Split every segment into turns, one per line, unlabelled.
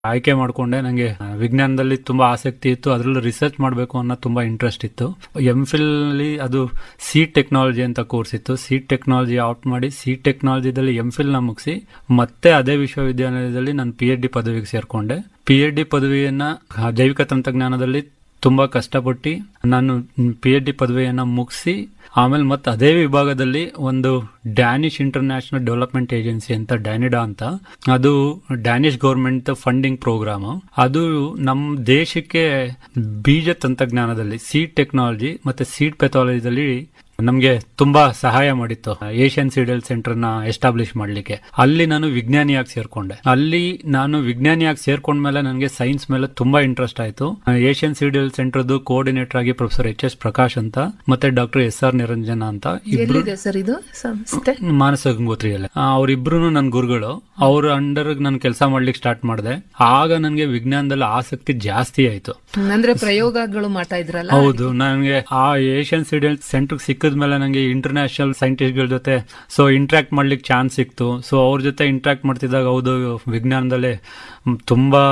ಆಯ್ಕೆ ಮಾಡ್ಕೊಂಡೆ ನಂಗೆ ವಿಜ್ಞಾನದಲ್ಲಿ ತುಂಬಾ ಆಸಕ್ತಿ ಇತ್ತು ಅದರಲ್ಲೂ ರಿಸರ್ಚ್ ಮಾಡಬೇಕು ಅನ್ನೋ ತುಂಬಾ ಇಂಟ್ರೆಸ್ಟ್ ಇತ್ತು ಎಂ ಫಿಲ್ ಅಲ್ಲಿ ಅದು ಸೀಡ್ ಟೆಕ್ನಾಲಜಿ ಅಂತ ಕೋರ್ಸ್ ಇತ್ತು ಸೀಡ್ ಟೆಕ್ನಾಲಜಿ ಆಪ್ಟ್ ಮಾಡಿ ಸೀಡ್ ಟೆಕ್ನಾಲಜಿದಲ್ಲಿ ಎಂ ಫಿಲ್ ನ ಮುಗಿಸಿ ಮತ್ತೆ ಅದೇ ವಿಶ್ವವಿದ್ಯಾಲಯದಲ್ಲಿ ನಾನು ಪಿ ಎಚ್ ಡಿ ಪದವಿಗೆ ಸೇರ್ಕೊಂಡೆ ಪಿ ಎಚ್ ಡಿ ಪದವಿಯನ್ನ ಆ, ಜೈವಿಕ ತಂತ್ರಜ್ಞಾನದಲ್ಲಿ ತುಂಬಾ ಕಷ್ಟಪಟ್ಟು ನಾನು ಪಿ ಎಚ್ ಡಿ ಪದವಿಯನ್ನ ಮುಗಿಸಿ ಆಮೇಲೆ ಮತ್ತೆ ಅದೇ ವಿಭಾಗದಲ್ಲಿ ಒಂದು ಡ್ಯಾನಿಶ್ ಇಂಟರ್ನ್ಯಾಷನಲ್ ಡೆವಲಪ್ಮೆಂಟ್ ಏಜೆನ್ಸಿ ಅಂತ ಡ್ಯಾನಿಡಾ ಅಂತ ಅದು ಡ್ಯಾನಿಶ್ ಗೌರ್ಮೆಂಟ್ ಫಂಡಿಂಗ್ ಪ್ರೋಗ್ರಾಮ್ ಅದು ನಮ್ಮ ದೇಶಕ್ಕೆ ಬೀಜ ತಂತ್ರಜ್ಞಾನದಲ್ಲಿ ಸೀಡ್ ಟೆಕ್ನಾಲಜಿ ಮತ್ತೆ ಸೀಡ್ ಪೆಥಾಲಜಿದಲ್ಲಿ ನಮಗೆ ತುಂಬಾ ಸಹಾಯ ಮಾಡಿತ್ತು ಏಷ್ಯನ್ ಸೀಡಲ್ ಸೆಂಟರ್ ನ ಎಸ್ಟಾಬ್ಲಿಷ್ ಮಾಡ್ಲಿಕ್ಕೆ ಅಲ್ಲಿ ನಾನು ವಿಜ್ಞಾನಿಯಾಗಿ ಸೇರ್ಕೊಂಡೆ ಅಲ್ಲಿ ನಾನು ವಿಜ್ಞಾನಿಯಾಗಿ ಸೇರ್ಕೊಂಡ್ಮೇಲೆ ನನಗೆ ಸೈನ್ಸ್ ಮೇಲೆ ತುಂಬಾ ಇಂಟ್ರೆಸ್ಟ್ ಆಯ್ತು ಏಷ್ಯನ್ ಸೀಡಲ್ ಸೆಂಟರ್ದು ಕೋಆರ್ಡಿನೇಟರ್ ಆಗಿ ಪ್ರೊಫೆಸರ್ ಎಚ್ ಎಸ್ ಪ್ರಕಾಶ್ ಅಂತ ಮತ್ತೆ ಡಾಕ್ಟರ್ ಎಸ್ ಆರ್ ನಿರಂಜನ ಅಂತ ಇಬ್ರು
ಎಲ್ಲಿದೆ ಸರ್ ಇದು ಸಂಸ್ಥೆ
ಮಾನಸ ಗಂಗೋತ್ರಿಯಲ್ಲಿ ಅವರಿಬ್ರು ನನ್ನ ಗುರುಗಳು ಅವ್ರ ಅಂಡರ್ ನಾನು ಕೆಲಸ ಮಾಡ್ಲಿಕ್ಕೆ ಸ್ಟಾರ್ಟ್ ಮಾಡಿದೆ ಆಗ ನನಗೆ ವಿಜ್ಞಾನದಲ್ಲಿ ಆಸಕ್ತಿ ಜಾಸ್ತಿ ಆಯ್ತು
ಅಂದ್ರೆ ಪ್ರಯೋಗಗಳು ಮಾಡ್ತಾ ಇದ್ರಲ್ಲ
ಹೌದು ನನಗೆ ಆ ಏಷ್ಯನ್ ಸಿಡಿಯಲ್ ಸೆಂಟರ್ ಸಿಕ್ಕಿದ ಮೇಲೆ ನನಗೆ ಇಂಟರ್ನ್ಯಾಷನಲ್ ಸೈಂಟಿಸ್ಟ್ ಗಳ ಜೊತೆ ಸೊ ಇಂಟ್ರಾಕ್ಟ್ ಮಾಡ್ಲಿಕ್ಕೆ ಚಾನ್ಸ್ ಸಿಕ್ತು ಸೊ ಅವ್ರ ಜೊತೆ ಇಂಟ್ರಾಕ್ಟ್ ಮಾಡ್ತಿದ್ದಾಗ ಹೌದು ವಿಜ್ಞಾನದಲ್ಲಿ ಮ್, ತುಂಬಾ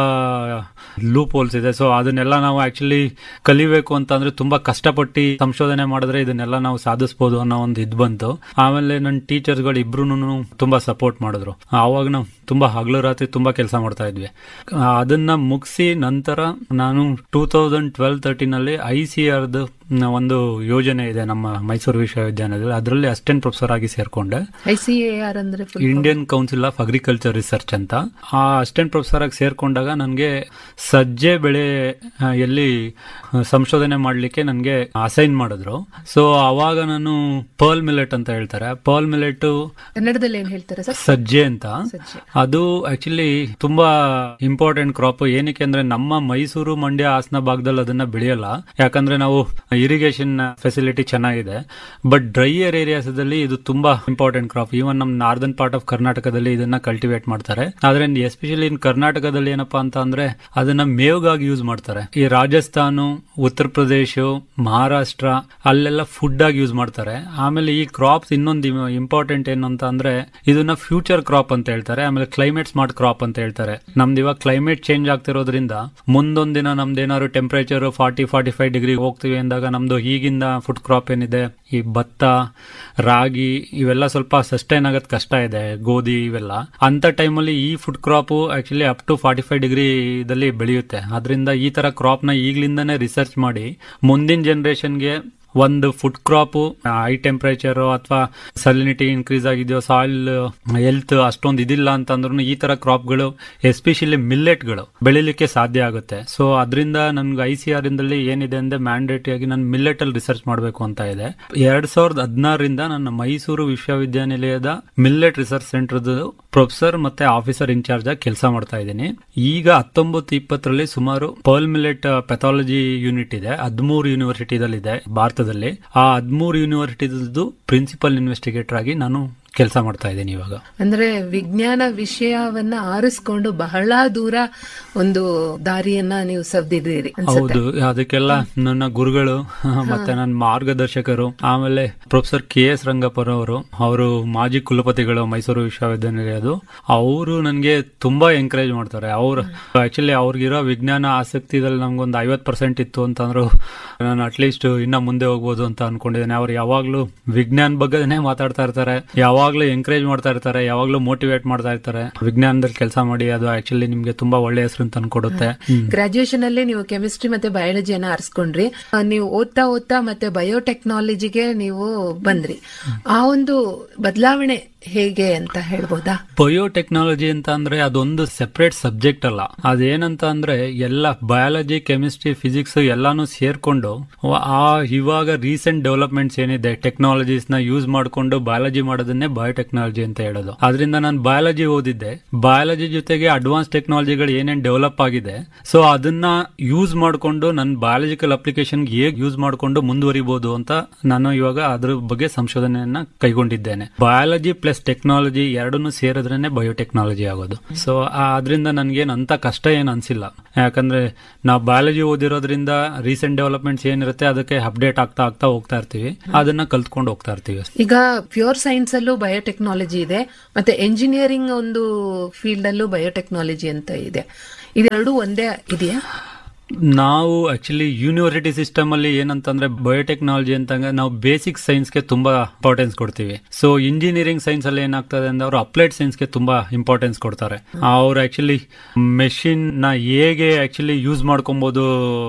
ಲೂಪ್ ಹೋಲ್ಸ್ ಇದೆ ಸೊ ಅದನ್ನೆಲ್ಲ ನಾವು ಆಕ್ಚುಲಿ ಕಲಿಬೇಕು ಅಂತ ಅಂದ್ರೆ ತುಂಬಾ ಕಷ್ಟಪಟ್ಟು ಸಂಶೋಧನೆ ಮಾಡಿದ್ರೆ ಇದನ್ನೆಲ್ಲ ನಾವು ಸಾಧಿಸಬಹುದು ಅನ್ನೋ ಒಂದು ಇದ್ ಬಂತು ಆಮೇಲೆ ನನ್ನ ಟೀಚರ್ಸ್ಗಳು ಇಬ್ರು ತುಂಬಾ ಸಪೋರ್ಟ್ ಮಾಡಿದ್ರು ಆವಾಗ ನಾವು ತುಂಬಾ ಹಗಲು ರಾತ್ರಿ ತುಂಬಾ ಕೆಲಸ ಮಾಡ್ತಾ ಇದ್ವಿ ಆ, ಅದನ್ನ ಮುಗಿಸಿ ನಂತರ ನಾನು ಟೂ ತೌಸಂಡ್ ಟ್ವೆಲ್ ತರ್ಟೀನ್ ಅಲ್ಲಿ ಐ ಸಿ ಆರ್ದು ಒಂದು ಯೋಜನೆ ಇದೆ ನಮ್ಮ ಮೈಸೂರು ವಿಶ್ವವಿದ್ಯಾಲಯದಲ್ಲಿ ಅದರಲ್ಲಿ ಅಸಿಸ್ಟೆಂಟ್ ಪ್ರೊಫೆಸರ್ ಆಗಿ ಸೇರ್ಕೊಂಡೆ
ಐ ಸಿ ಎ ಆರ್ ಅಂದ್ರೆ full form.
Indian council of agriculture research ಅಂತ ಆ ಅಸಿಸ್ಟೆಂಟ್ ಪ್ರೊಫೆಸರ್ ಆಗಿ ಸೇರ್ಕೊಂಡಾಗ ನನಗೆ ಸಜ್ಜೆ ಬೆಳೆ ಆ, ಎಲ್ಲಿ ಆ, ಸಂಶೋಧನೆ ಮಾಡಲಿಕ್ಕೆ ನನಗೆ ಅಸೈನ್ ಮಾಡಿದ್ರು ಸೊ ಅವಾಗ ನಾನು ಪರ್ಲ್ ಮಿಲೆಟ್ ಅಂತ ಹೇಳ್ತಾರೆ ಪರ್ಲ್ ಮಿಲೆಟ್
ಕನ್ನಡದಲ್ಲಿ ಏನ್ ಹೇಳ್ತಾರೆ ಸರ್
ಸಜ್ಜೆ ಅಂತ
ಸಜ್ಜೆ
ಅದು ಆಕ್ಚುಲಿ ತುಂಬಾ ಇಂಪಾರ್ಟೆಂಟ್ ಕ್ರಾಪ್ ಏನಕ್ಕೆ ಅಂದ್ರೆ ನಮ್ಮ ಮೈಸೂರು ಮಂಡ್ಯ ಹಾಸನ ಭಾಗದಲ್ಲಿ ಅದನ್ನ ಬೆಳೆಯಲ್ಲ ಯಾಕಂದ್ರೆ ನಾವು ಇರಿಗೇಷನ್ ಫೆಸಿಲಿಟಿ ಚೆನ್ನಾಗಿದೆ ಬಟ್ ಡ್ರೈಯರ್ ಏರಿಯಾಸ್ ಅಲ್ಲಿ ಇದು ತುಂಬಾ ಇಂಪಾರ್ಟೆಂಟ್ ಕ್ರಾಪ್ ಈವನ್ ನಮ್ ನಾರ್ದನ್ ಪಾರ್ಟ್ ಆಫ್ ಕರ್ನಾಟಕದಲ್ಲಿ ಇದನ್ನ ಕಲ್ಟಿವೇಟ್ ಮಾಡ್ತಾರೆ ಆದ್ರೆ ಎಸ್ಪೆಷಲಿ ಇನ್ ಕರ್ನಾಟಕದಲ್ಲಿ ಏನಪ್ಪಾ ಅಂತ ಅಂದ್ರೆ ಅದನ್ನ ಮೇವ್ಗಾಗಿ ಯೂಸ್ ಮಾಡ್ತಾರೆ ಈ ರಾಜಸ್ಥಾನ ಉತ್ತರ ಪ್ರದೇಶ ಮಹಾರಾಷ್ಟ್ರ ಅಲ್ಲೆಲ್ಲ ಫುಡ್ ಆಗಿ ಯೂಸ್ ಮಾಡ್ತಾರೆ ಆಮೇಲೆ ಈ ಕ್ರಾಪ್ಸ್ ಇನ್ನೊಂದು ಇಂಪಾರ್ಟೆಂಟ್ ಏನು ಅಂತ ಅಂದ್ರೆ ಇದನ್ನ ಫ್ಯೂಚರ್ ಕ್ರಾಪ್ ಅಂತ ಹೇಳ್ತಾರೆ ಆಮೇಲೆ ಕ್ಲೈಮೇಟ್ ಸ್ಮಾರ್ಟ್ ಕ್ರಾಪ್ ಅಂತ ಹೇಳ್ತಾರೆ ನಮ್ದು ಇವಾಗ ಕ್ಲೈಮೇಟ್ ಚೇಂಜ್ ಆಗ್ತಿರೋದ್ರಿಂದ ಮುಂದೊಂದ್ ದಿನ ನಮ್ದು ಏನಾದ್ರು temperature forty forty five degree ಹೋಗ್ತೀವಿ ಅಂದಾಗ ನಮ್ದು ಈಗಿಂದ ಫುಡ್ ಕ್ರಾಪ್ ಏನಿದೆ ಈ ಭತ್ತ ರಾಗಿ ಇವೆಲ್ಲ ಸ್ವಲ್ಪ ಸಸ್ಟೈನ್ ಆಗೋದ್ ಕಷ್ಟ ಇದೆ ಗೋಧಿ ಇವೆಲ್ಲ ಅಂತ ಟೈಮಲ್ಲಿ ಈ food crop actually up to forty five degree ದಲ್ಲಿ ಬೆಳೆಯುತ್ತೆ ಅದರಿಂದ ಈ ತರ ಕ್ರಾಪ್ ನ ಈಗ್ಲಿಂದಾನೇ ರಿಸರ್ಚ್ ಮಾಡಿ ಮುಂದಿನ ಜನರೇಷನ್ಗೆ ಒಂದು ಫುಡ್ ಕ್ರಾಪ್ ಹೈ ಟೆಂಪರೇಚರ್ ಅಥವಾ ಸಲಿನಿಟಿ ಇನ್ಕ್ರೀಸ್ ಆಗಿದೆಯೋ ಸಾಯಿಲ್ ಹೆಲ್ತ್ ಅಷ್ಟೊಂದು ಇದಿಲ್ಲ ಅಂತಂದ್ರೂ ಈ ತರ ಕ್ರಾಪ್ಗಳು ಎಸ್ಪೆಷಲಿ ಮಿಲ್ಲೆಟ್ಗಳು ಬೆಳಿಲಿಕ್ಕೆ ಸಾಧ್ಯ ಆಗುತ್ತೆ ಸೊ ಅದರಿಂದ ನನ್ಗೆ ಐ ಸಿ ಆರ್ ಇಂದಲ್ಲಿ ಏನಿದೆ ಅಂದ್ರೆ ಮ್ಯಾಂಡೇಟರಿ ಆಗಿ ನಾನು ಮಿಲ್ಲೆಟ್ ಅಲ್ಲಿ ರಿಸರ್ಚ್ ಮಾಡಬೇಕು ಅಂತ ಇದೆ ಎರಡ್ ಸಾವಿರದ ಹದಿನಾರರಿಂದ ನನ್ನ ಮೈಸೂರು ವಿಶ್ವವಿದ್ಯಾನಿಲಯದ ಮಿಲ್ಲೆಟ್ ರಿಸರ್ಚ್ ಸೆಂಟರ್ ಪ್ರೊಫೆಸರ್ ಮತ್ತೆ ಆಫೀಸರ್ ಇನ್ಚಾರ್ಜ್ ಆಗಿ ಕೆಲಸ ಮಾಡ್ತಾ ಇದ್ದೀನಿ ಈಗ ಹತ್ತೊಂಬತ್ತು ಇಪ್ಪತ್ತರಲ್ಲಿ ಸುಮಾರು ಪರ್ಲ್ ಮಿಲೆಟ್ ಪೆಥಾಲಜಿ ಯೂನಿಟ್ ಇದೆ ಹದಿಮೂರು ಯೂನಿವರ್ಸಿಟಿದಲ್ಲಿ ಇದೆ ಭಾರತದಲ್ಲಿ ಆ ಹದಿಮೂರು ಯೂನಿವರ್ಸಿಟಿದು ಪ್ರಿನ್ಸಿಪಲ್ ಇನ್ವೆಸ್ಟಿಗೇಟರ್ ಆಗಿ ನಾನು ಕೆಲಸ ಮಾಡ್ತಾ ಇದ್ದೀನಿ ಇವಾಗ
ಅಂದ್ರೆ ವಿಜ್ಞಾನ ವಿಷಯವನ್ನ ಆರಿಸ್ಕೊಂಡು ಬಹಳ ದೂರ ಒಂದು ದಾರಿಯನ್ನ ನೀವು ಸವ್ದಿದ್ದೀರಿ ಅನ್ಸುತ್ತೆ
ಹೌದು ಅದಕ್ಕೆಲ್ಲ ನನ್ನ ಗುರುಗಳು ಮತ್ತೆ ನನ್ನ ಮಾರ್ಗದರ್ಶಕರು ಆಮೇಲೆ ಪ್ರೊಫೆಸರ್ ಕೆ ಎಸ್ ರಂಗಪ್ಪರವರು ಅವರು ಮಾಜಿ ಕುಲಪತಿಗಳು ಮೈಸೂರು ವಿಶ್ವವಿದ್ಯಾನಿಲಯದು ಅವರು ನನಗೆ ತುಂಬಾ ಎಂಕರೇಜ್ ಮಾಡ್ತಾರೆ ಅವ್ರು ಆಕ್ಚುಲಿ ಅವ್ರಿಗಿರೋ ವಿಜ್ಞಾನ ಆಸಕ್ತಿದಲ್ಲಿ ನಮ್ಗೊಂದು ಐವತ್ ಪರ್ಸೆಂಟ್ ಇತ್ತು ಅಂತಂದ್ರು ನಾನು ಅಟ್ಲೀಸ್ಟ್ ಇನ್ನ ಮುಂದೆ ಹೋಗ್ಬೋದು ಅಂತ ಅನ್ಕೊಂಡಿದ್ದೇನೆ ಅವ್ರು ಯಾವಾಗ್ಲೂ ವಿಜ್ಞಾನ ಬಗ್ಗೆನೇ ಮಾತಾಡ್ತಾ ಇರ್ತಾರೆ ಯಾವಾಗ್ಲೂ ಎಂಕರೇಜ್ ಮಾಡ್ತಾ ಇರ್ತಾರೆ ಯಾವಾಗ್ಲೂ ಮೋಟಿವೇಟ್ ಮಾಡ್ತಾ ಇರ್ತಾರೆ ವಿಜ್ಞಾನದಲ್ಲಿ ಕೆಲಸ ಮಾಡಿ ಅದು ಆಕ್ಚುಲಿ ನಿಮ್ಗೆ ತುಂಬಾ ಒಳ್ಳೆ ಹೆಸರು ಅಂತ ಅನ್ಕೊಡುತ್ತೆ
ಗ್ರಾಜುಯೇಷನ್ ಅಲ್ಲಿ ನೀವು ಕೆಮಿಸ್ಟ್ರಿ ಮತ್ತೆ ಬಯಾಲಜಿಯನ್ನ ಆರಿಸ್ಕೊಂಡ್ರಿ ಆ, ನೀವು ಓದ್ತಾ ಓದ್ತಾ ಮತ್ತೆ ಬಯೋಟೆಕ್ನಾಲಜಿಗೆ ನೀವು ಬಂದ್ರಿ ಆ ಒಂದು ಬದಲಾವಣೆ ಹೇಗೆ ಅಂತ ಹೇಳ್ಬೋದಾ
ಬಯೋಟೆಕ್ನಾಲಜಿ ಅಂತ ಅಂದ್ರೆ ಅದೊಂದು ಸೆಪರೇಟ್ ಸಬ್ಜೆಕ್ಟ್ ಅಲ್ಲ ಅದೇನಂತ ಅಂದ್ರೆ ಎಲ್ಲ ಬಯಾಲಜಿ ಕೆಮಿಸ್ಟ್ರಿ ಫಿಸಿಕ್ಸ್ ಎಲ್ಲಾನು ಸೇರ್ಕೊಂಡು ಆ ಇವಾಗ ರೀಸೆಂಟ್ ಡೆವಲಪ್ಮೆಂಟ್ಸ್ ಏನಿದೆ ಟೆಕ್ನಾಲಜೀಸ್ ನ ಯೂಸ್ ಮಾಡ್ಕೊಂಡು ಬಯಾಲಜಿ ಮಾಡೋದನ್ನೇ ಬಯೋಟೆಕ್ನಾಲಜಿ ಅಂತ ಹೇಳೋದು ಅದರಿಂದ ನಾನು ಬಯಾಲಜಿ ಓದಿದ್ದೆ ಬಯಾಲಜಿ ಜೊತೆಗೆ ಅಡ್ವಾನ್ಸ್ ಟೆಕ್ನಾಲಜಿಗಳು ಏನೇನ್ ಡೆವಲಪ್ ಆಗಿದೆ ಸೊ ಅದನ್ನ ಯೂಸ್ ಮಾಡ್ಕೊಂಡು ನನ್ನ ಬಯಾಲಜಿಕಲ್ ಅಪ್ಲಿಕೇಶನ್ ಹೇಗೆ ಯೂಸ್ ಮಾಡ್ಕೊಂಡು ಮುಂದುವರಿಬಹುದು ಅಂತ ನಾನು ಇವಾಗ ಅದ್ರ ಬಗ್ಗೆ ಸಂಶೋಧನೆಯನ್ನ ಕೈಗೊಂಡಿದ್ದೇನೆ ಬಯಾಲಜಿ ಪ್ಲಸ್ ಟೆಕ್ನಾಲಜಿ ಎರಡನ್ನೂ ಸೇರಿದ್ರೇನೆ ಬಯೋಟೆಕ್ನಾಲಜಿ ಆಗೋದು ಸೊ ಅದರಿಂದ ನನ್ಗೇನ್ ಅಂತ ಕಷ್ಟ ಏನ್ ಅನ್ಸಿಲ್ಲ ಯಾಕಂದ್ರೆ ನಾವು ಬಯಾಲಜಿ ಓದಿರೋದ್ರಿಂದ ರೀಸೆಂಟ್ ಡೆವಲಪ್ಮೆಂಟ್ಸ್ ಏನಿರುತ್ತೆ ಅದಕ್ಕೆ ಅಪ್ಡೇಟ್ ಆಗ್ತಾ ಆಗ್ತಾ ಹೋಗ್ತಾ ಇರ್ತೀವಿ ಅದನ್ನ ಕಲ್ತ್ಕೊಂಡು ಹೋಗ್ತಾ ಇರ್ತೀವಿ
ಈಗ ಪ್ಯೂರ್ ಸೈನ್ಸ್ ಅಲ್ಲೂ ಬಯೋಟೆಕ್ನಾಲಜಿ ಇದೆ ಮತ್ತೆ ಎಂಜಿನಿಯರಿಂಗ್ ಒಂದು ಫೀಲ್ಡ್ ಅಲ್ಲೂ ಬಯೋಟೆಕ್ನಾಲಜಿ ಅಂತ ಇದೆ ಇದೆರಡು ಒಂದೇ ಇದೆಯಾ
ನಾವು ಆಕ್ಚುಲಿ ಯೂನಿವರ್ಸಿಟಿ ಸಿಸ್ಟಮ್ ಅಲ್ಲಿ ಏನಂತಂದ್ರೆ ಬಯೋಟೆಕ್ನಾಲಜಿ ಅಂತಂದ್ರೆ ನಾವು ಬೇಸಿಕ್ ಸೈನ್ಸ್ ಗೆ ತುಂಬಾ ಇಂಪಾರ್ಟೆನ್ಸ್ ಕೊಡ್ತೀವಿ ಸೊ ಇಂಜಿನಿಯರಿಂಗ್ ಸೈನ್ಸ್ ಅಲ್ಲಿ ಏನಾಗ್ತದೆ ಅಂದ್ರೆ ಅವರು ಅಪ್ಲೈಡ್ ಸೈನ್ಸ್ ಗೆ ತುಂಬಾ ಇಂಪಾರ್ಟೆನ್ಸ್ ಕೊಡ್ತಾರೆ ಅವ್ರು ಆಕ್ಚುಲಿ ಮೆಷಿನ್ ನ ಹೇಗೆ ಆಕ್ಚುಲಿ ಯೂಸ್ ಮಾಡ್ಕೊಬಹುದು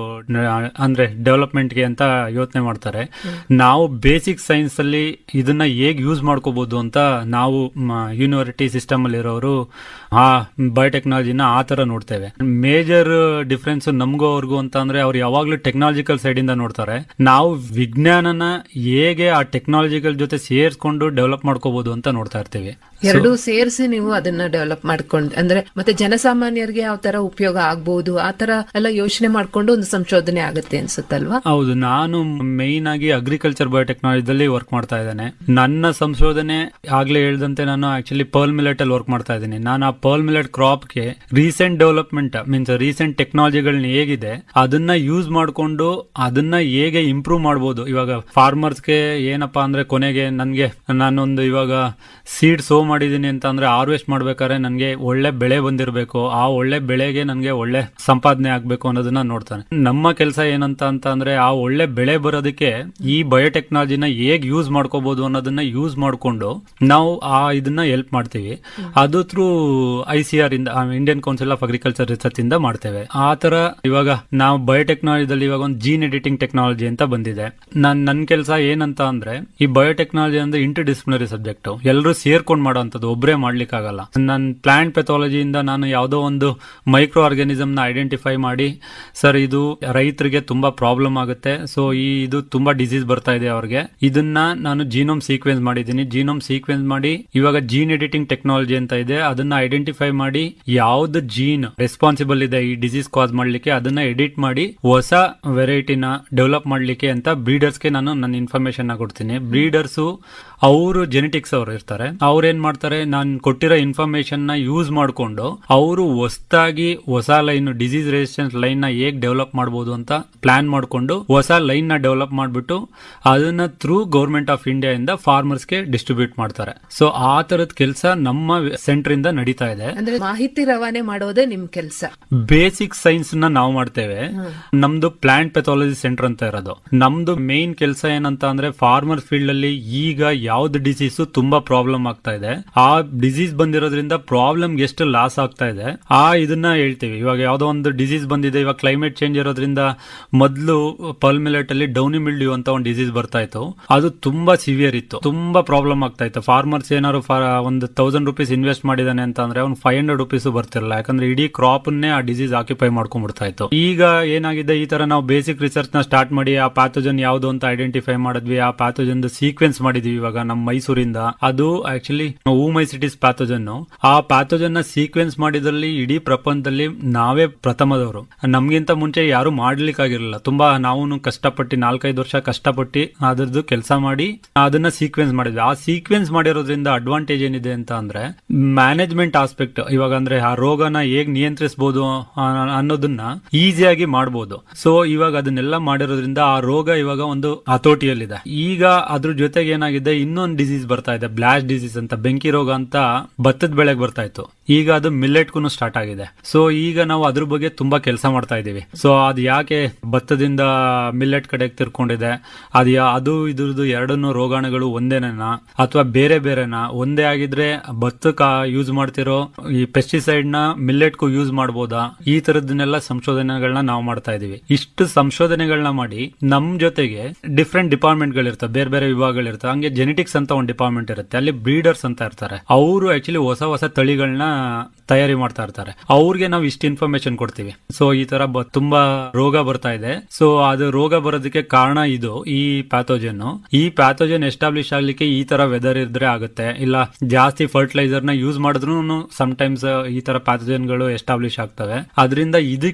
ಅಂದ್ರೆ ಡೆವಲಪ್ಮೆಂಟ್ ಗೆ ಅಂತ ಯೋಚನೆ ಮಾಡ್ತಾರೆ ನಾವು ಬೇಸಿಕ್ ಸೈನ್ಸ್ ಅಲ್ಲಿ ಇದನ್ನ ಹೇಗೆ ಯೂಸ್ ಮಾಡ್ಕೋಬಹುದು ಅಂತ ನಾವು ಯೂನಿವರ್ಸಿಟಿ ಸಿಸ್ಟಮ್ ಅಲ್ಲಿ ಇರೋರು ಆ ಬಯೋಟೆಕ್ನಾಲಜಿನ ಆ ತರ ನೋಡ್ತೇವೆ ಮೇಜರ್ ಡಿಫ್ರೆನ್ಸ್ ನಮಗೂ ಅವ್ರಿಗೂ ಅಂತ ಅಂದ್ರೆ ಅವ್ರು ಯಾವಾಗ್ಲೂ ಟೆಕ್ನಾಲಜಿಕಲ್ ಸೈಡ್ ಇಂದ ನೋಡ್ತಾರೆ ನಾವು ವಿಜ್ಞಾನನ ಹೇಗೆ ಆ ಟೆಕ್ನಾಲಜಿಗಳ ಜೊತೆ ಸೇರಿಸ್ಕೊಂಡು ಡೆವಲಪ್ ಮಾಡ್ಕೋಬಹುದು ಅಂತ ನೋಡ್ತಾ ಇರ್ತೀವಿ
ಎರಡೂ ಸೇರಿಸಿ ನೀವು ಅದನ್ನ ಡೆವಲಪ್ ಮಾಡ್ಕೊಂಡು ಅಂದ್ರೆ ಮತ್ತೆ ಜನಸಾಮಾನ್ಯರಿಗೆ ಯಾವ ತರ ಉಪಯೋಗ ಆಗ್ಬಹುದು ಆ ತರ ಎಲ್ಲ ಯೋಚನೆ ಮಾಡ್ಕೊಂಡು ಒಂದು ಸಂಶೋಧನೆ ಆಗುತ್ತೆ ಅನ್ಸುತ್ತಲ್ವಾ
ಹೌದು ನಾನು ಮೇನ್ ಆಗಿ ಅಗ್ರಿಕಲ್ಚರ್ ಬಯೋಟೆಕ್ನಾಲಜಿದಲ್ಲಿ ವರ್ಕ್ ಮಾಡ್ತಾ ಇದ್ದೇನೆ ನನ್ನ ಸಂಶೋಧನೆ ಆಗ್ಲೇ ಹೇಳ್ದಂತೆ ನಾನು ಆಕ್ಚುಲಿ ಪರ್ಲ್ ಮಿಲೆಟ್ ಅಲ್ಲಿ ವರ್ಕ್ ಮಾಡ್ತಾ ಇದ್ದೀನಿ ನಾನು ಆ ಪರ್ಲ್ ಮಿಲೆಟ್ ಕ್ರಾಪ್ ಗೆ ರೀಸೆಂಟ್ ಡೆವಲಪ್ಮೆಂಟ್ ಮೀನ್ಸ್ ರೀಸೆಂಟ್ ಟೆಕ್ನಾಲಜಿಗಳನ್ನ ಹೇಗಿದೆ ಅದನ್ನ ಯೂಸ್ ಮಾಡ್ಕೊಂಡು ಅದನ್ನ ಹೇಗೆ ಇಂಪ್ರೂವ್ ಮಾಡಬಹುದು ಇವಾಗ ಫಾರ್ಮರ್ಸ್ಗೆ ಏನಪ್ಪಾ ಅಂದ್ರೆ ಕೊನೆಗೆ ನನ್ಗೆ ನಾನೊಂದು ಇವಾಗ ಸೀಡ್ ಸೋ ಮಾಡಿದೀನಿ ಅಂತ ಅಂದ್ರೆ ಹಾರ್ವೆಸ್ಟ್ ಮಾಡ್ಬೇಕಾದ್ರೆ ನನ್ಗೆ ಒಳ್ಳೆ ಬೆಳೆ ಬಂದಿರಬೇಕು ಆ ಒಳ್ಳೆ ಬೆಳೆಗೆ ನನ್ಗೆ ಒಳ್ಳೆ ಸಂಪಾದನೆ ಆಗ್ಬೇಕು ಅನ್ನೋದನ್ನ ನೋಡ್ತಾನೆ ನಮ್ಮ ಕೆಲಸ ಏನಂತ ಅಂತ ಅಂದ್ರೆ ಆ ಒಳ್ಳೆ ಬೆಳೆ ಬರೋದಕ್ಕೆ ಈ ಬಯೋಟೆಕ್ನಾಲಜಿನ ಹೇಗ್ ಯೂಸ್ ಮಾಡ್ಕೋಬಹುದು ಅನ್ನೋದನ್ನ ಯೂಸ್ ಮಾಡ್ಕೊಂಡು ನಾವು ಆ ಇದನ್ನ ಹೆಲ್ಪ್ ಮಾಡ್ತೀವಿ ಅದು ಥ್ರೂ ಐ ಸಿ ಆರ್ ಇಂದ Indian council of agriculture research ಇಂದ ಮಾಡ್ತೇವೆ ಆ ತರ ಇವಾಗ ನಾವು ಬಯೋಟೆಕ್ನಾಲಜಿದಲ್ಲಿ ಇವಾಗ ಒಂದು ಜೀನ್ ಎಡಿಟಿಂಗ್ ಟೆಕ್ನಾಲಜಿ ಅಂತ ಬಂದಿದೆ ನನ್ ನನ್ನ ಕೆಲಸ ಏನಂತ ಅಂದ್ರೆ ಈ ಬಯೋಟೆಕ್ನಾಲಜಿ ಅಂದ್ರೆ ಇಂಟರ್ ಡಿಸಿಪ್ಲಿನರಿ ಸಬ್ಜೆಕ್ಟ್ ಎಲ್ಲರೂ ಸೇರ್ಕೊಂಡು ಮಾಡೋಂಥದ್ದು ಒಬ್ಬರೇ ಮಾಡ್ಲಿಕ್ಕೆ ಆಗಲ್ಲ ನನ್ನ ಪ್ಲಾಂಟ್ ಪೆಥಾಲಜಿಯಿಂದ ನಾನು ಯಾವುದೋ ಒಂದು ಮೈಕ್ರೋ ಆರ್ಗಾನಿಸಮ್ ನ ಐಡೆಂಟಿಫೈ ಮಾಡಿ ಸರ್ ಇದು ರೈತರಿಗೆ ತುಂಬಾ ಪ್ರಾಬ್ಲಮ್ ಆಗುತ್ತೆ ಸೊ ಈ ಇದು ತುಂಬಾ ಡಿಸೀಸ್ ಬರ್ತಾ ಇದೆ ಅವ್ರಿಗೆ ಇದನ್ನ ನಾನು ಜೀನೋಮ್ ಸೀಕ್ವೆನ್ಸ್ ಮಾಡಿದ್ದೀನಿ ಜೀನೋಮ್ ಸೀಕ್ವೆನ್ಸ್ ಮಾಡಿ ಇವಾಗ ಜೀನ್ ಎಡಿಟಿಂಗ್ ಟೆಕ್ನಾಲಜಿ ಅಂತ ಇದೆ ಅದನ್ನ ಐಡೆಂಟಿಫೈ ಮಾಡಿ ಯಾವ್ದು ಜೀನ್ ರೆಸ್ಪಾನ್ಸಿಬಲ್ ಇದೆ ಈ ಡಿಸೀಸ್ ಕಾಸ್ ಮಾಡ್ಲಿಕ್ಕೆ ಅದನ್ನ ಎಡಿಟ್ ಮಾಡಿ ಹೊಸ ವೆರೈಟಿನ ಡೆವಲಪ್ ಮಾಡ್ಲಿಕ್ಕೆ ಅಂತ ಬ್ರೀಡರ್ಸ್ಗೆ ನಾನು ನನ್ನ ಇನ್ಫಾರ್ಮೇಶನ್ ನ ಕೊಡ್ತೀನಿ ಬ್ರೀಡರ್ಸು ಅವರು ಜೆನೆಟಿಕ್ಸ್ ಅವರು ಇರ್ತಾರೆ ಅವ್ರು ಏನ್ ಮಾಡ್ತಾರೆ ನಾನು ಕೊಟ್ಟಿರೋ ಇನ್ಫಾರ್ಮೇಶನ್ ನ ಯೂಸ್ ಮಾಡ್ಕೊಂಡು ಅವರು ಹೊಸದಾಗಿ ಹೊಸ ಲೈನ್ ಡಿಸೀಸ್ ರೆಸಿಸ್ಟೆನ್ಸ್ ಲೈನ್ ನ ಹೇಗ್ ಡೆವಲಪ್ ಮಾಡಬಹುದು ಅಂತ ಪ್ಲಾನ್ ಮಾಡ್ಕೊಂಡು ಹೊಸ ಲೈನ್ ನ ಡೆವಲಪ್ ಮಾಡ್ಬಿಟ್ಟು ಅದನ್ನ ಥ್ರೂ ಗೌರ್ಮೆಂಟ್ ಆಫ್ ಇಂಡಿಯಾ ಇಂದ ಫಾರ್ಮರ್ಸ್ ಗೆ ಡಿಸ್ಟ್ರಿಬ್ಯೂಟ್ ಮಾಡ್ತಾರೆ ಸೊ ಆ ತರದ ಕೆಲಸ ನಮ್ಮ ಸೆಂಟರ್ ಇಂದ ನಡೀತಾ ಇದೆ
ಅಂದ್ರೆ ಮಾಹಿತಿ ರವಾನೆ ಮಾಡೋದೇ ನಿಮ್ ಕೆಲಸ
ಬೇಸಿಕ್ ಸೈನ್ಸ್ ನ ನಾವು ಮಾಡ್ತೇವೆ ನಮ್ದು ಪ್ಲಾಂಟ್ ಪೆಥಾಲಜಿ ಸೆಂಟರ್ ಅಂತ ಇರೋದು ನಮ್ದು ಮೇನ್ ಕೆಲಸ ಏನಂತ ಅಂದ್ರೆ ಫಾರ್ಮರ್ ಫೀಲ್ಡ್ ಅಲ್ಲಿ ಈಗ ಯಾವ್ದು ಡಿಸೀಸ್ ತುಂಬಾ ಪ್ರಾಬ್ಲಮ್ ಆಗ್ತಾ ಇದೆ ಆ ಡಿಸೀಸ್ ಬಂದಿರೋದ್ರಿಂದ ಪ್ರಾಬ್ಲಮ್ ಎಷ್ಟು ಲಾಸ್ ಆಗ್ತಾ ಇದೆ ಆ ಇದನ್ನ ಹೇಳ್ತೀವಿ ಇವಾಗ ಯಾವ್ದೋ ಒಂದು ಡಿಸೀಸ್ ಬಂದಿದೆ ಇವಾಗ ಕ್ಲೈಮೇಟ್ ಚೇಂಜ್ ಇರೋದ್ರಿಂದ ಮೊದಲು ಪಲ್ ಮಿಲೆಟ್ ಅಲ್ಲಿ ಡೌನಿ ಮಿಲ್ಡ್ಯೂ ಅಂತ ಒಂದು ಡಿಸೀಸ್ ಬರ್ತಾ ಇತ್ತು ಅದು ತುಂಬಾ ಸಿವಿಯರ್ ಇತ್ತು ತುಂಬಾ ಪ್ರಾಬ್ಲಮ್ ಆಗ್ತಾ ಇತ್ತು ಫಾರ್ಮರ್ಸ್ ಏನಾದ್ರು ಫಾ- ಒಂದು ತೌಸಂಡ್ ರುಪೀಸ್ ಇನ್ವೆಸ್ಟ್ ಮಾಡಿದಾನೆ ಅಂತ ಅಂದ್ರೆ ಅವ್ನು ಫೈವ್ ಹಂಡ್ರೆಡ್ ರುಪೀಸ್ ಬರ್ತಿರಲ್ಲ ಯಾಕಂದ್ರೆ ಇಡೀ ಕ್ರಾಪ್ ಅನ್ನೇ ಆ ಡಿಸೀಸ್ ಆಕ್ಯುಪೈ ಮಾಡ್ಕೊಂಡ್ಬಿಡ್ತಾ ಇತ್ತು ಈಗ ಏನಾಗಿದೆ ಈ ತರ ನಾವು ಬೇಸಿಕ್ ರಿಸರ್ಚ್ ನ ಸ್ಟಾರ್ಟ್ ಮಾಡಿ ಆ ಪ್ಯಾಥೋಜನ್ ಯಾವ್ದು ಅಂತ ಐಡೆಂಟಿಫೈ ಮಾಡಿದ್ವಿ ಆ ಪ್ಯಾಥೋಜನ್ ಸೀಕ್ವೆನ್ಸ್ ಮಾಡಿದ್ವಿ ಇವಾಗ ನಮ್ಮ ಮೈಸೂರಿಂದ ಅದು ಆಕ್ಚುಲಿ ಊಮೈಸಿಟಿಸ್ ಪ್ಯಾಥೋಜನ್ ಆ ಪ್ಯಾಥೋಜನ್ ನ ಸೀಕ್ವೆನ್ಸ್ ಮಾಡಿದ್ರಲ್ಲಿ ಇಡೀ ಪ್ರಪಂಚದಲ್ಲಿ ನಾವೇ ಪ್ರಥಮದವರು ನಮ್ಗಿಂತ ಮುಂಚೆ ಯಾರು ಮಾಡ್ಲಿಕ್ಕಾಗಿರಲಿಲ್ಲ ತುಂಬಾ ನಾವು ಕಷ್ಟಪಟ್ಟು ನಾಲ್ಕೈದು ವರ್ಷ ಕಷ್ಟಪಟ್ಟು ಅದ್ರದ್ದು ಕೆಲಸ ಮಾಡಿ ಅದನ್ನ ಸೀಕ್ವೆನ್ಸ್ ಮಾಡಿದ್ವಿ ಆ ಸೀಕ್ವೆನ್ಸ್ ಮಾಡಿರೋದ್ರಿಂದ ಅಡ್ವಾಂಟೇಜ್ ಏನಿದೆ ಅಂತ ಅಂದ್ರೆ ಮ್ಯಾನೇಜ್ಮೆಂಟ್ ಆಸ್ಪೆಕ್ಟ್ ಇವಾಗ ಅಂದ್ರೆ ಆ ರೋಗನ ಹೇಗ್ ನಿಯಂತ್ರಿಸಬಹುದು ಅನ್ನೋದನ್ನ ಈಸಿಯಾಗಿ ಮಾಡಬಹುದು ಸೊ ಇವಾಗ ಅದನ್ನೆಲ್ಲ ಮಾಡಿರೋದ್ರಿಂದ ಆ ರೋಗ ಇವಾಗ ಒಂದು ಹತೋಟಿಯಲ್ಲಿದೆ ಈಗ ಅದ್ರ ಜೊತೆಗೆ ಏನಾಗಿದೆ ಇನ್ನೊಂದು ಡಿಸೀಸ್ ಬರ್ತಾ ಇದೆ ಬ್ಲಾಸ್ಟ್ ಡಿಸೀಸ್ ಅಂತ ಬೆಂಕಿ ರೋಗ ಅಂತ ಭತ್ತದ ಬೆಳೆಗೆ ಬರ್ತಾ ಇತ್ತು ಈಗ ಅದು ಮಿಲ್ಲೆಟ್ಗೂ ಸ್ಟಾರ್ಟ್ ಆಗಿದೆ ಸೊ ಈಗ ನಾವು ಅದ್ರ ಬಗ್ಗೆ ತುಂಬಾ ಕೆಲಸ ಮಾಡ್ತಾ ಇದೀವಿ ಸೊ ಅದು ಯಾಕೆ ಭತ್ತದಿಂದ ಮಿಲ್ಲೆಟ್ ಕಡೆಗೆ ತಿರ್ಕೊಂಡಿದೆ ಅದು ಯಾ- ಅದು ಇದ್ರದ್ದು ಎರಡನ್ನು ರೋಗಾಣುಗಳು ಒಂದೇನೇನಾ ಅಥವಾ ಬೇರೆ ಬೇರೆನಾ ಒಂದೇ ಆಗಿದ್ರೆ ಭತ್ತಕ್ಕ ಯೂಸ್ ಮಾಡ್ತಿರೋ ಈ ಪೆಸ್ಟಿಸೈಡ್ ನ ಮಿಲ್ಲೆಟ್ಗೂ ಯೂಸ್ ಮಾಡಬಹುದಾ ಈ ತರದನ್ನೆಲ್ಲ ಸಂಶೋಧನೆಗಳನ್ನ ನಾವು ಮಾಡ್ತಾ ಇದೀವಿ ಇಷ್ಟು ಸಂಶೋಧನೆಗಳನ್ನ ಮಾಡಿ ನಮ್ ಜೊತೆಗೆ ಡಿಫ್ರೆಂಟ್ ಡಿಪಾರ್ಟ್ಮೆಂಟ್ ಗಳಿರ್ತವೆ ಬೇರೆ ಬೇರೆ ವಿಭಾಗಗಳಿರ್ತವೆ ಹಂಗೆ ಜೆನೆಟಿಕ್ಸ್ ಅಂತ ಒಂದು ಡಿಪಾರ್ಟ್ಮೆಂಟ್ ಇರುತ್ತೆ ಅಲ್ಲಿ ಬ್ರೀಡರ್ಸ್ ಅಂತ ಇರ್ತಾರೆ ಅವರು ಆಕ್ಚುಲಿ ಹೊಸ ಹೊಸ ತಳಿಗಳನ್ನ ತಯಾರಿ ಮಾಡ್ತಾ ಇರ್ತಾರೆ ಅವ್ರಿಗೆ ನಾವು ಇಷ್ಟು ಇನ್ಫಾರ್ಮೇಶನ್ ಕೊಡ್ತೀವಿ ಸೊ ಈ ತರ ಬ- ತುಂಬಾ ರೋಗ ಬರ್ತಾ ಇದೆ ಸೊ ಅದು ರೋಗ ಬರೋದಕ್ಕೆ ಕಾರಣ ಇದು ಈ ಪ್ಯಾಥೋಜನ್ ಈ ಪ್ಯಾಥೋಜನ್ ಎಸ್ಟಾಬ್ಲಿಷ್ ಆಗ್ಲಿಕ್ಕೆ ಈ ತರ ವೆದರ್ ಇದ್ರೆ ಆಗುತ್ತೆ ಇಲ್ಲ ಜಾಸ್ತಿ ಫರ್ಟಿಲೈಸರ್ ನ ಯೂಸ್ ಮಾಡಿದ್ರು ಟೈಮ್ಸ್ ಈ ತರ ಪ್ಯಾಥೋಜನ್ ಗಳು ಎಸ್ಟಾಬ್ಲಿಷ್ ಆಗ್ತವೆ ಅದರಿಂದ ಇದಕ್ಕೆ ಒಂದು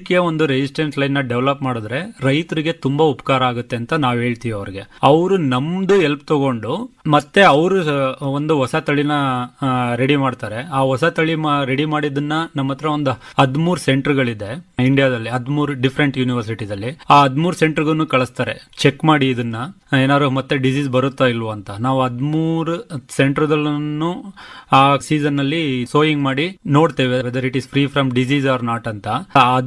ರೆಸಿಸ್ಟೆನ್ಸ್ ಲೈನ್ ನ ಡೆವಲಪ್ ಮಾಡಿದ್ರೆ ರೈತರಿಗೆ ತುಂಬಾ ಉಪಕಾರ ಆಗುತ್ತೆ ಅಂತ ನಾವ್ ಹೇಳ್ತೀವಿ ಅವ್ರಿಗೆ ಅವರು ನಮ್ದು ಎಲ್ಪ್ ತಗೊಂಡು ಮತ್ತೆ ಅವರು ಒಂದು ಹೊಸ ತಳಿನ ರೆಡಿ ಮಾಡ್ತಾರೆ ಆ ಹೊಸ ತಳಿ ರೆಡಿ ಮಾಡಿದ್ದನ್ನ ನಮ್ಮ ಹತ್ರ ಒಂದು ಹದ್ಮೂರ್ ಸೆಂಟರ್ಗಳಿದೆ ಇಂಡಿಯಾದಲ್ಲಿ ಹದ್ಮೂರು ಡಿಫ್ರೆಂಟ್ ಯೂನಿವರ್ಸಿಟೀಸ್ ಅಲ್ಲಿ ಆ ಹದ್ಮೂರ್ ಸೆಂಟರ್ಗೂ ಕಳಿಸ್ತಾರೆ ಚೆಕ್ ಮಾಡಿ ಇದನ್ನ ಏನಾದ್ರು ಮತ್ತೆ ಡಿಸೀಸ್ ಬರುತ್ತಾ ಇಲ್ವೋ ಅಂತ ನಾವು ಹದ್ಮೂರು ಸೆಂಟರ್ದಲ್ಲೂ ಆ ಸೀಸನ್ ಅಲ್ಲಿ ಸೋಯಿಂಗ್ ಮಾಡಿ ನೋಡ್ತೇವೆ whether it is free from disease or not ಅಂತ ಆ